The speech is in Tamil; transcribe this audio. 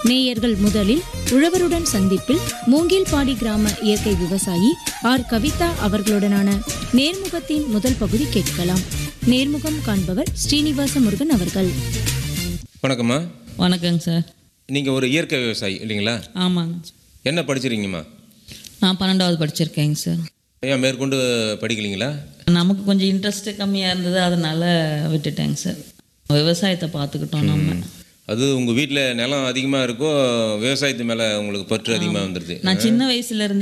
நேயர்கள் முதலில் உழவருடன் சந்திப்பில் மூங்கில்பாடி கிராம இயற்கை விவசாயி ஆர் கவிதா அவர்களுடனான நேர்முகத்தின் முதல் பகுதி கேட்கலாம் நேர்முகம் காண்பவர் ஸ்ரீனிவாச முருகன் அவர்கள் வணக்கம்மா வணக்கங்க சார் நீங்கள் ஒரு இயற்கை விவசாயி இல்லைங்களா ஆமாங்க என்ன படிச்சிருக்கீங்கம்மா நான் பன்னெண்டாவது படிச்சிருக்கேங்க சார் ஏன் மேற்கொண்டு படிக்கலீங்களா நமக்கு கொஞ்சம் இன்ட்ரெஸ்ட்டு கம்மியாக இருந்தது அதனால விட்டுட்டேங்க சார் விவசாயத்தை பார்த்துக்கிட்டோம் நம்ம அது உங்கள் வீட்டில் நிலம் அதிகமாக இருக்கோ விவசாயத்து மேலே உங்களுக்கு பற்று அதிகமாக வந்துடுது நான் சின்ன வயசுல இருந்து